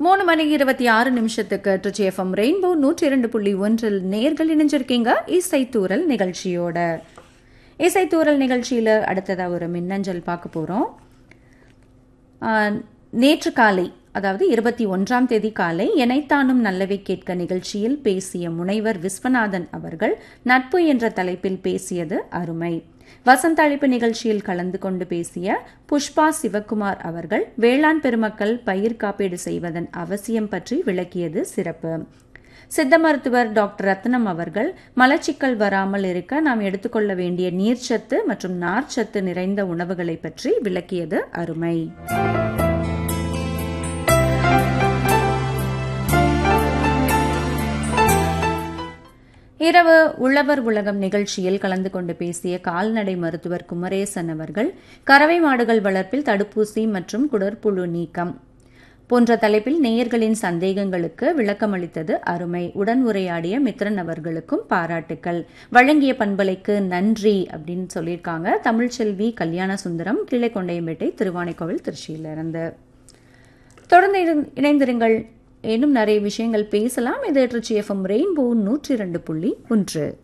மூணு மணி இருபத்தி ஆறு நிமிஷத்துக்கு ட்ரிச்சி எஃப்எம் ரெயின்போ நூற்றி இரண்டு புள்ளி ஒன்றில் நேர்கள் இணைஞ்சிருக்கீங்க இசைத்தூரல் நிகழ்ச்சியோட இசைத்தூரல் நிகழ்ச்சியில் அடுத்ததாக ஒரு மின்னஞ்சல் பார்க்க போகிறோம் நேற்று காலை அதாவது இருபத்தி ஒன்றாம் தேதி காலை எனைத்தானும் நல்லவை கேட்க நிகழ்ச்சியில் பேசிய முனைவர் விஸ்வநாதன் அவர்கள் நட்பு என்ற தலைப்பில் பேசியது அருமை வசந்த அழைப்பு நிகழ்ச்சியில் கலந்து கொண்டு பேசிய புஷ்பா சிவகுமார் அவர்கள் வேளாண் பெருமக்கள் பயிர் காப்பீடு செய்வதன் அவசியம் பற்றி விளக்கியது சிறப்பு சித்த மருத்துவர் டாக்டர் ரத்னம் அவர்கள் மலச்சிக்கல் வராமல் இருக்க நாம் எடுத்துக்கொள்ள வேண்டிய நீர்ச்சத்து மற்றும் நார்ச்சத்து நிறைந்த உணவுகளை பற்றி விளக்கியது அருமை இரவு உழவர் உலகம் நிகழ்ச்சியில் கலந்து கொண்டு பேசிய கால்நடை மருத்துவர் குமரேசன் அவர்கள் கறவை மாடுகள் வளர்ப்பில் தடுப்பூசி மற்றும் குடற்புழு நீக்கம் போன்ற தலைப்பில் நேயர்களின் சந்தேகங்களுக்கு விளக்கமளித்தது அருமை உடன் உரையாடிய மித்ரன் அவர்களுக்கும் பாராட்டுக்கள் வழங்கிய பண்பலைக்கு நன்றி அப்படின்னு சொல்லியிருக்காங்க தமிழ்ச்செல்வி கல்யாண சுந்தரம் கீழேக்கொண்டையம்பேட்டை திருவானைக்கோவில் திருச்சியிலிருந்து தொடர்ந்து இணைந்திருங்கள் இன்னும் நிறைய விஷயங்கள் பேசலாம் இது ட்ரிச்சி எஃப்எம் ரெயின்போ நூற்றி இரண்டு புள்ளி ஒன்று